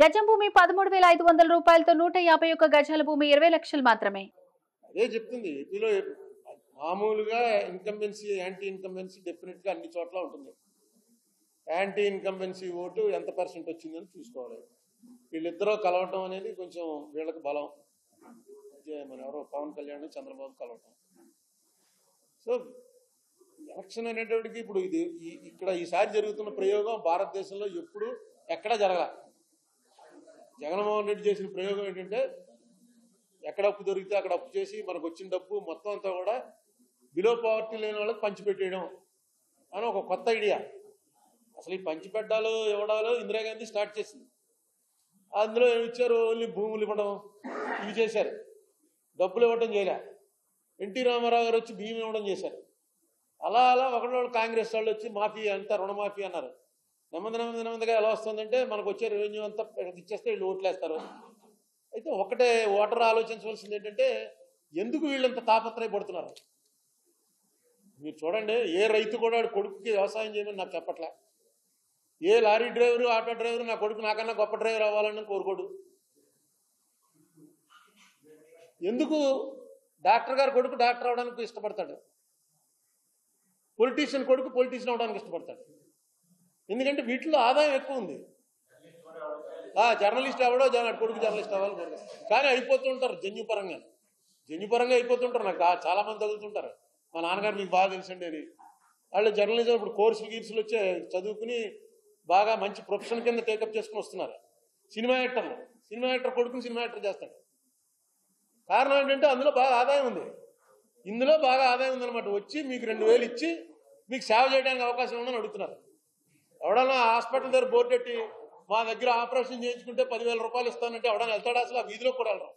గజం భూమి పదమూడు వేల ఐదు వందల రూపాయలతో నూట యాభై ఒక్క గజాల భూమి ఇరవై లక్షలు మాత్రమే అదే చెప్తుంది ఏపీలో మామూలుగా ఇన్కంబెన్సీ యాంటీ ఇన్కంబెన్సీ డెఫినెట్గా అన్ని చోట్ల ఉంటుంది యాంటీ ఇన్కంబెన్సీ ఓటు ఎంత పర్సెంట్ వచ్చిందని చూసుకోవాలి వీళ్ళిద్దరూ కలవటం అనేది కొంచెం వీళ్ళకి బలం ఇదే మన ఎవరో పవన్ కళ్యాణ్ చంద్రబాబు కలవటం సో ఎలక్షన్ అనేటప్పటికి ఇప్పుడు ఇది ఈ- ఇక్కడ ఈసారి జరుగుతున్న ప్రయోగం భారతదేశంలో ఎప్పుడు ఎక్కడా జరగల జగన్మోహన్ రెడ్డి చేసిన ప్రయోగం ఏంటంటే ఎక్కడ అప్పు దొరికితే అక్కడ అప్పు చేసి మనకు వచ్చిన డబ్బు మొత్తం అంతా కూడా బిలో పవర్టీ లేని వాళ్ళకి పంచిపెట్టేయడం అని ఒక కొత్త ఐడియా అసలు ఈ పంచిపెట్టాలు ఇవ్వడాలు ఇందిరాగాంధీ స్టార్ట్ చేసింది అందులో ఏమి ఇచ్చారు ఓన్లీ భూములు ఇవ్వడం ఇవి చేశారు డబ్బులు ఇవ్వడం చేయలే ఎన్టీ రామారావు గారు వచ్చి బియ్యం ఇవ్వడం చేశారు అలా అలా ఒకటి కాంగ్రెస్ వాళ్ళు వచ్చి మాఫీ అంతా రుణమాఫీ అన్నారు నెమ్మది నెమ్మది నెమ్మదిగా ఎలా వస్తుందంటే మనకు వచ్చే రెవెన్యూ అంతా ఇచ్చేస్తే వీళ్ళు ఓట్లేస్తారు అయితే ఒకటే ఓటర్ ఆలోచించవలసింది ఏంటంటే ఎందుకు వీళ్ళంత తాపత్రయపడుతున్నారు మీరు చూడండి ఏ రైతు కూడా వాడి కొడుకుకి వ్యవసాయం చేయమని నాకు చెప్పట్లే ఏ లారీ డ్రైవరు ఆటో డ్రైవరు నా కొడుకు నాకన్నా గొప్ప డ్రైవర్ అవ్వాలని కోరుకోడు ఎందుకు డాక్టర్ గారు కొడుకు డాక్టర్ అవడానికి ఇష్టపడతాడు పొలిటీషియన్ కొడుకు పొలిటీషియన్ అవడానికి ఇష్టపడతాడు ఎందుకంటే వీటిలో ఆదాయం ఎక్కువ ఉంది ఆ జర్నలిస్ట్ ఎవడో జన కొడుకు జర్నలిస్ట్ అవ్వాలి కోరుకు కానీ అయిపోతుంటారు జన్యుపరంగా జన్యుపరంగా అయిపోతుంటారు నాకు ఆ- చాలా మంది తగులుతుంటారు మా నాన్నగారు మీకు బాగా తెలుసండి అని వాళ్ళు జర్నలిజం ఇప్పుడు కోర్సులు గీర్సులు వచ్చే చదువుకుని బాగా మంచి ప్రొఫెషన్ కింద టేకప్ చేసుకుని వస్తున్నారు సినిమా యాక్టర్లు సినిమా యాక్టర్ కొడుకుని సినిమా యాక్టర్ చేస్తాడు కారణం ఏంటంటే అందులో బాగా ఆదాయం ఉంది ఇందులో బాగా ఆదాయం ఉందన్నమాట వచ్చి మీకు రెండు వేలు ఇచ్చి మీకు సేవ చేయడానికి అవకాశం ఉందని అడుగుతున్నారు ఎవడన్నా హాస్పిటల్ దగ్గర బోర్డు పెట్టి మా దగ్గర ఆపరేషన్ చేయించుకుంటే పదివేల రూపాయలు ఇస్తానంటే ఎవడన్నా వెళ్తాడా అసలు ఆ వీధిలో కూడా వెళ్ళరు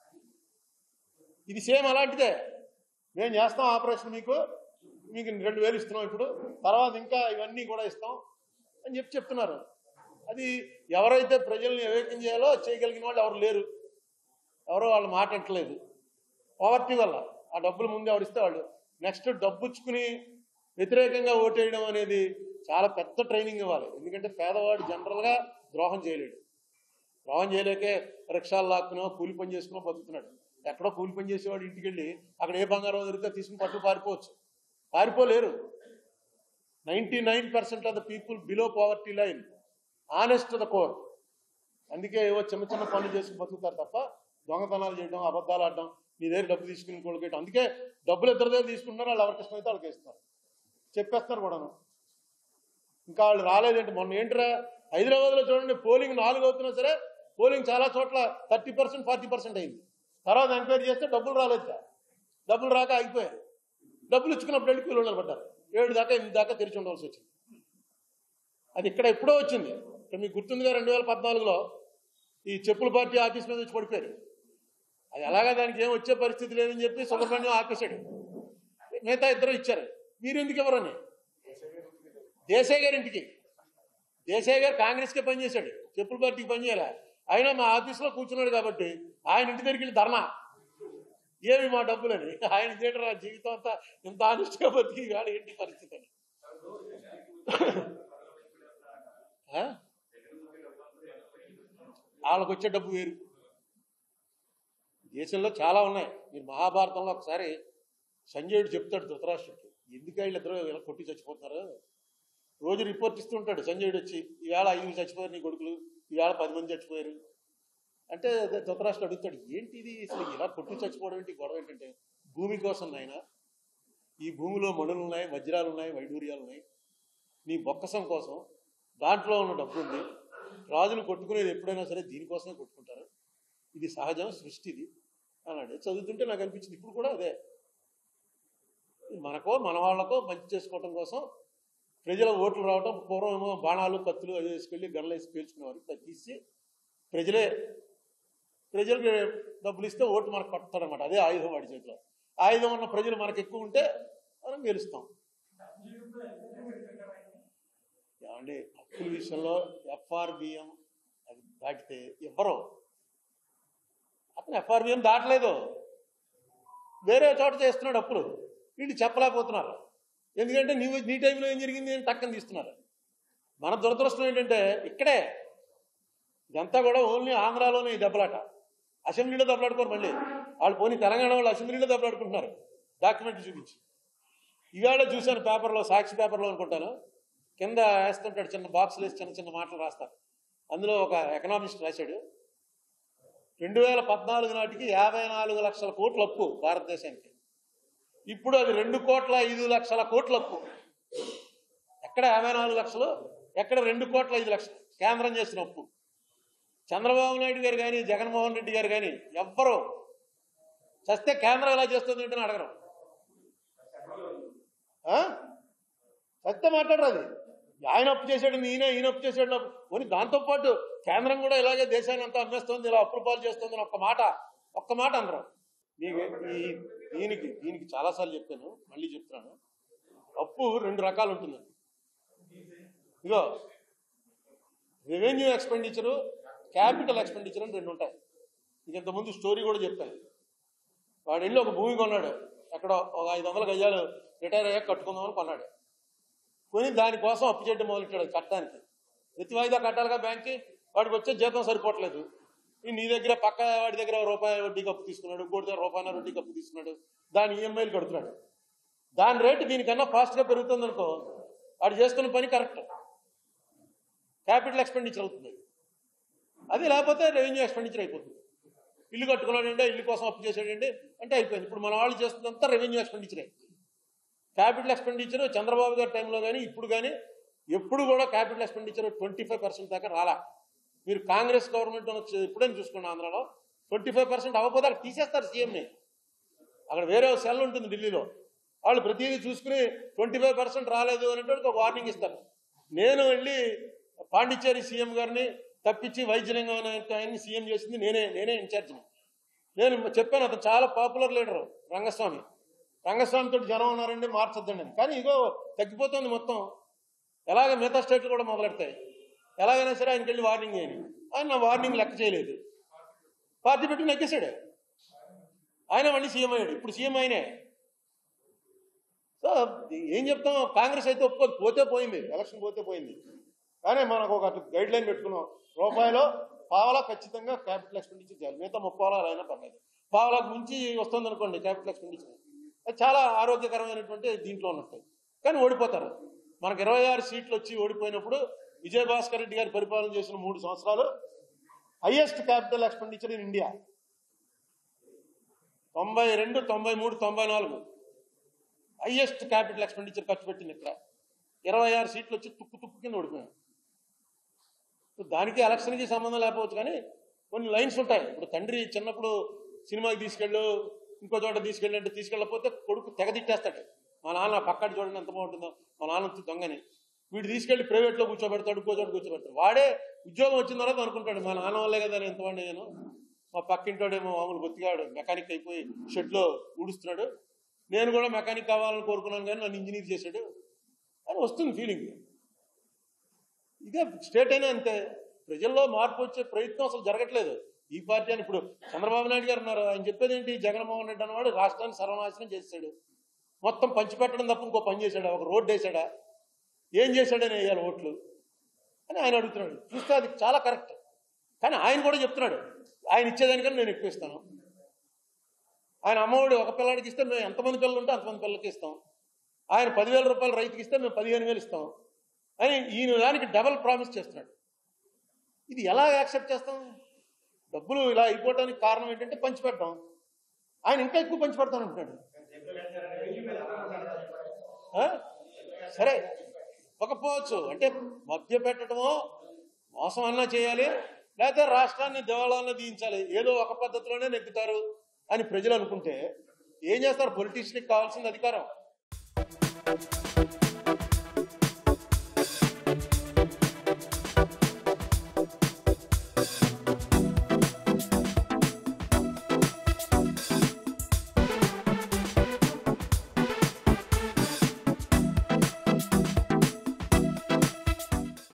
ఇది సేమ్ అలాంటిదే మేము చేస్తాం ఆపరేషన్ మీకు మీకు రెండు వేలు ఇస్తున్నాం ఇప్పుడు తర్వాత ఇంకా ఇవన్నీ కూడా ఇస్తాం అని చెప్పి చెప్తున్నారు అది ఎవరైతే ప్రజల్ని వివేకం చేయాలో చేయగలిగిన వాళ్ళు ఎవరు లేరు ఎవరో వాళ్ళు మాట్లాడట్లేదు పవర్టీ వల్ల ఆ డబ్బులు ముందు ఎవరిస్తే వాళ్ళు నెక్స్ట్ డబ్బు ఇచ్చుకుని వ్యతిరేకంగా ఓటేయడం అనేది చాలా పెద్ద ట్రైనింగ్ ఇవ్వాలి ఎందుకంటే పేదవాడు జనరల్గా ద్రోహం చేయలేడు ద్రోహం చేయలేకే రిక్షాలు లాక్కునో కూలి పని చేసుకునో బతుకుతున్నాడు ఎక్కడో కూలి పని చేసేవాడు ఇంటికి వెళ్ళి అక్కడ ఏ బంగారం దొరికితే తీసుకుని పట్టు పారిపోవచ్చు పారిపోలేరు ninety nine percent of the people below poverty line honest the core అందుకే ఏవో చిన్న చిన్న పనులు చేసుకుని బతుకుతారు తప్ప దొంగతనాలు చేయడం అబద్ధాలు ఆడడం నీ దగ్గర డబ్బు తీసుకుని కొడుకేయడం అందుకే డబ్బులు ఇద్దరు దగ్గర తీసుకుంటున్నారు వాళ్ళు ఎవరికి ఇష్టమైతే వాళ్ళకి ఇస్తారు చెప్పేస్తారు కూడాను ఇంకా వాళ్ళు రాలేదంటే మొన్న ఏంట్రా హైదరాబాద్లో చూడండి పోలింగ్ నాలుగు అవుతున్నా సరే పోలింగ్ చాలా చోట్ల థర్టీ పర్సెంట్ ఫార్టీ పర్సెంట్ అయింది తర్వాత ఎంక్వైరీ చేస్తే డబ్బులు రాలేదు డబ్బులు రాక ఆగిపోయారు డబ్బులు ఇచ్చుకున్నప్పుడు వెళ్ళి కూలీలు పడ్డారు ఏడు దాకా ఎనిమిది దాకా తెరిచి ఉండవలసి వచ్చింది అది ఇక్కడ ఎప్పుడో వచ్చింది ఇక్కడ మీకు గుర్తుందిగా రెండు వేల పద్నాలుగులో ఈ చెప్పుల పార్టీ ఆఫీస్ మీద వచ్చి పడిపోయారు అది అలాగా దానికి ఏం వచ్చే పరిస్థితి లేదని చెప్పి సుబ్రహ్మణ్యం ఆపేశాడు మిగతా ఇద్దరు ఇచ్చారు మీరు ఎందుకు ఎవరని దేశాయ్ గారి ఇంటికి దేశాయ్ గారు కాంగ్రెస్కే పనిచేశాడు చెప్పుల పార్టీకి పనిచేయాలి ఆయన మా ఆఫీస్లో కూర్చున్నాడు కాబట్టి ఆయన ఇంటి దగ్గరికి వెళ్ళి ధర్నా ఏమి మా డబ్బులని ఆయన చేయడం జీవితం అంతా ఇంత ఆనిస్ట్గా బతికి వాడు ఏంటి పరిస్థితి అని ఆ? వాళ్ళకు వచ్చే డబ్బు వేరు దేశంలో చాలా ఉన్నాయి మీరు మహాభారతంలో ఒకసారి సంజయుడు చెప్తాడు ధృతరాష్ట్రుడికి ఎందుకు వీళ్ళిద్దరూ ఇలా కొట్టి చచ్చిపోతున్నారు రోజు రిపోర్ట్ ఇస్తూ ఉంటాడు సంజయుడు వచ్చి ఈవేళ ఐదుగురు చచ్చిపోయారు నీ కొడుకులు ఈవేళ పది మంది చచ్చిపోయారు అంటే ధృతరాష్ట్రుడు అడుగుతాడు ఏంటి ఇది అసలు ఇలా కొట్టి చచ్చిపోవడం ఏంటి గొడవ ఏంటంటే భూమి కోసం నాయన ఈ భూమిలో మణులు ఉన్నాయి వజ్రాలు ఉన్నాయి వైడూర్యాలు ఉన్నాయి నీ బొక్కసం కోసం దాంట్లో ఉన్న డబ్బు ఉంది రాజులు కొట్టుకునేది ఎప్పుడైనా సరే దీనికోసమే కొట్టుకుంటారు ఇది సహజం సృష్టి ఇది అన్నాడు చదువుతుంటే నాకు అనిపించింది ఇప్పుడు కూడా అదే మనకో మన వాళ్ళకో మంచి చేసుకోవటం కోసం ప్రజల ఓట్లు రావటం పూర్వం ఏమో బాణాలు కత్తులు అవి వేసుకెళ్ళి గన్లు వేసి పేల్చుకునేవారు అది తీసి ప్రజలే ప్రజలకు డబ్బులు ఇస్తే ఓటు మనకు కొడతాడనమాట అదే ఆయుధం వాడి చేతిలో ఆయుధం ఉన్న ప్రజలు మనకు ఎక్కువ ఉంటే మనం గెలుస్తాం ఏమండి అప్పుల విషయంలో ఎఫ్ఆర్బిఎం అది దాటితే ఇవ్వరు అతను ఎఫ్ఆర్బిఎం దాటలేదు వేరే చోట చేస్తున్నాడు అప్పులు వీళ్ళు చెప్పలేకపోతున్నారు ఎందుకంటే నీ నీ టైంలో ఏం జరిగింది అని టక్కని తీస్తున్నారు మన దురదృష్టం ఏంటంటే ఇక్కడే ఇదంతా కూడా ఓన్లీ ఆంధ్రాలోనే ఈ దెబ్బలాట అసెంబ్లీలో దెబ్బలాడుకోరు మళ్ళీ వాళ్ళు పోనీ తెలంగాణ వాళ్ళు అసెంబ్లీలో దెబ్బలాడుకుంటున్నారు డాక్యుమెంట్ చూపించి ఇవాళ చూశాను పేపర్లో సాక్షి పేపర్లో అనుకుంటాను కింద వేస్తుంటాడు చిన్న బాక్సులు వేసి చిన్న చిన్న మాటలు రాస్తారు అందులో ఒక ఎకనామిస్ట్ రాశాడు రెండు వేల పద్నాలుగు నాటికి యాభై నాలుగు లక్షల కోట్ల అప్పు భారతదేశానికి ఇప్పుడు అది రెండు కోట్ల ఐదు లక్షల కోట్ల అప్పు ఎక్కడ యాభై నాలుగు లక్షలు ఎక్కడ రెండు కోట్ల ఐదు లక్షలు కేంద్రం చేసిన అప్పు చంద్రబాబు నాయుడు గారు కానీ జగన్మోహన్ రెడ్డి గారు కానీ ఎవ్వరు చస్తే కేంద్రం ఎలా చేస్తుంది ఏంటని అడగరు ఆ? సత్యం మాట్లాడరు అది ఆయన అప్పు చేశాడు ఈయన ఈయన అప్పు చేశాడు అప్పు. పోనీ దాంతోపాటు కేంద్రం కూడా ఇలాగే దేశాన్ని అంతా అమ్మేస్తుంది ఇలా అప్పులు పాలు చేస్తుంది అని ఒక్క మాట ఒక్క మాట అనరు నీకు ఈ దీనికి దీనికి చాలాసార్లు చెప్పాను మళ్ళీ చెప్తున్నాను అప్పు రెండు రకాలు ఉంటుంది ఇగో రెవెన్యూ ఎక్స్పెండిచరు క్యాపిటల్ ఎక్స్పెండిచర్ అని రెండు ఉంటాయి ఇది ఇంతకుముందు స్టోరీ కూడా చెప్పాను వాడు వెళ్ళి ఒక భూమి కొన్నాడు ఎక్కడ ఒక ఐదు వందల గజాలు రిటైర్ అయ్యాక కట్టుకుందామని కొన్నాడు కొని దానికోసం అప్పు చేయడం మొదలెట్టాడు కట్టడానికి ప్రతి వాయిదా కట్టాలిగా బ్యాంక్కి వాడికి వచ్చే జీతం సరిపోవట్లేదు ఈ నీ దగ్గర పక్క వాడి దగ్గర రూపాయి వడ్డీకి అప్పు తీసుకున్నాడు ఇంకోటి దగ్గర రూపాయల వడ్డీకి అప్పు తీసుకున్నాడు దాని ఈఎంఐలు కడుతున్నాడు దాని రేటు దీనికన్నా ఫాస్ట్గా పెరుగుతుంది అనుకో వాడు చేస్తున్న పని కరెక్ట్ క్యాపిటల్ ఎక్స్పెండిచర్ అవుతుంది అది లేకపోతే రెవెన్యూ ఎక్స్పెండిచర్ అయిపోతుంది ఇల్లు కట్టుకున్నాడంటే ఇల్లు కోసం అప్పు చేసాడండి అంటే అయిపోయింది ఇప్పుడు మన వాళ్ళు చేస్తున్నంత రెవెన్యూ ఎక్స్పెండిచరే క్యాపిటల్ ఎక్స్పెండిచర్ చంద్రబాబు గారి టైంలో కానీ ఇప్పుడు కానీ ఎప్పుడు కూడా capital expenditure twenty five percent దాకా రాలా మీరు కాంగ్రెస్ గవర్నమెంట్ వచ్చి ఎప్పుడైనా చూసుకోండి ఆంధ్రాలో ట్వంటీ ఫైవ్ పర్సెంట్ అవ్వకపోతే అక్కడ తీసేస్తారు సీఎంని అక్కడ వేరే సెల్ ఉంటుంది ఢిల్లీలో వాళ్ళు ప్రతిదీ చూసుకుని ట్వంటీ ఫైవ్ పర్సెంట్ రాలేదు అనేటువంటి ఒక వార్నింగ్ ఇస్తారు నేను వెళ్ళి పాండిచ్చేరి సీఎం గారిని తప్పించి వైద్యలింగం అనే ఆయన్ని సీఎం చేసింది నేనే నేనే ఇన్ఛార్జిని నేను చెప్పాను అతను చాలా పాపులర్ లీడర్ రంగస్వామి రంగస్వామి తోటి జనం ఉన్నారండి మార్చొద్దండి అని కానీ ఇగో తగ్గిపోతుంది మొత్తం ఎలాగ మిగతా స్టేట్లు కూడా మొదలెడతాయి ఎలాగైనా సరే ఆయనకి వెళ్ళి వార్నింగ్ చేయని ఆయన నా వార్నింగ్ లెక్క చేయలేదు పార్టీ పెట్టి నెగ్గేశాడు ఆయన మళ్ళీ సీఎం అయ్యాడు ఇప్పుడు సీఎం ఆయనే సో ఏం చెప్తాం కాంగ్రెస్ అయితే ఒప్పుకోదు పోతే పోయింది ఎలక్షన్ పోతే పోయింది కానీ మనకు ఒక గైడ్ లైన్ పెట్టుకున్నాం రూపాయలో పావలా ఖచ్చితంగా క్యాపిటల్ ఎక్స్పెండిచర్ చేయాలి మిగతా ముప్పావలా అయినా పర్లేదు పావలాకు మించి వస్తుంది అనుకోండి క్యాపిటల్ ఎక్స్పెండిచర్ అది చాలా ఆరోగ్యకరమైనటువంటి దీంట్లో ఉన్నట్టు కానీ ఓడిపోతారు మనకు ఇరవై ఆరు సీట్లు వచ్చి ఓడిపోయినప్పుడు విజయభాస్కర్ రెడ్డి గారి పరిపాలన చేసిన మూడు సంవత్సరాలు highest capital expenditure in India తొంభై రెండు తొంభై మూడు తొంభై నాలుగు హైయెస్ట్ క్యాపిటల్ ఎక్స్పెండిచర్ ఖర్చు పెట్టింది ఇక్కడ ఇరవై ఆరు సీట్లు వచ్చి తుక్కు తుక్కు కింద ఓడిపోయాం దానికి ఎలక్షన్కి సంబంధం లేకపోవచ్చు కానీ కొన్ని లైన్స్ ఉంటాయి ఇప్పుడు తండ్రి చిన్నప్పుడు సినిమాకి తీసుకెళ్ళు ఇంకో చోట తీసుకెళ్ళి అంటే తీసుకెళ్ళకపోతే కొడుకు తెగ తిట్టేస్తాడు మా నాన్న పక్కటి చూడండి ఎంత బాగుంటుందో మా నాన్న దొంగని వీడు తీసుకెళ్లి ప్రైవేట్లో కూర్చోబెడతాడు ఇంకో చోట కూర్చోబెడతాడు వాడే ఉద్యోగం వచ్చిన తర్వాత అనుకుంటాడు మా నాన్న వల్లే కదా నేను ఎంతవాడిని నేను మా పక్కింటోడేమో మామూలు బొత్తిగాడు మెకానిక్ అయిపోయి షెడ్లో ఊడుస్తున్నాడు నేను కూడా మెకానిక్ కావాలని కోరుకున్నాను కానీ నన్ను ఇంజనీర్ చేశాడు అని వస్తుంది ఫీలింగ్ ఇదే స్టేట్ అయినా అంతే ప్రజల్లో మార్పు వచ్చే ప్రయత్నం అసలు జరగట్లేదు ఈ పార్టీ అని ఇప్పుడు చంద్రబాబు నాయుడు గారు ఉన్నారు ఆయన చెప్పేది ఏంటి జగన్మోహన్ రెడ్డి అన్నవాడు రాష్ట్రాన్ని సర్వనాశనం చేశాడు మొత్తం పంచిపెట్టడం తప్ప ఇంకో పని చేశాడా ఒక రోడ్డు వేసాడా ఏం చేశాడని వేయాలి ఓట్లు అని ఆయన అడుగుతున్నాడు చూస్తే అది చాలా కరెక్ట్ కానీ ఆయన కూడా చెప్తున్నాడు ఆయన ఇచ్చేదానికన్నా నేను ఎక్కువ ఇస్తాను ఆయన అమ్మఒడి ఒక పిల్లాడికి ఇస్తే మేము ఎంతమంది పిల్లలు ఉంటే అంతమంది పిల్లలకి ఇస్తాం ఆయన పదివేల రూపాయలు రైతుకి ఇస్తే మేము పదిహేను వేలు ఇస్తాం అని ఈయన దానికి డబల్ ప్రామిస్ చేస్తున్నాడు ఇది ఎలా యాక్సెప్ట్ చేస్తాం డబ్బులు ఇలా అయిపోవడానికి కారణం ఏంటంటే పంచిపెడతాం ఆయన ఇంకా ఎక్కువ పంచిపెడతాను అంటున్నాడు ఆ? సరే ఇవ్వకపోవచ్చు అంటే మధ్య పెట్టడమో మోసం అన్నా చేయాలి లేకపోతే రాష్ట్రాన్ని దేవాలయాన్ని దీయించాలి ఏదో ఒక పద్ధతిలోనే నెగ్గుతారు అని ప్రజలు అనుకుంటే ఏం చేస్తారు పొలిటీషియన్కి కావాల్సిన అధికారం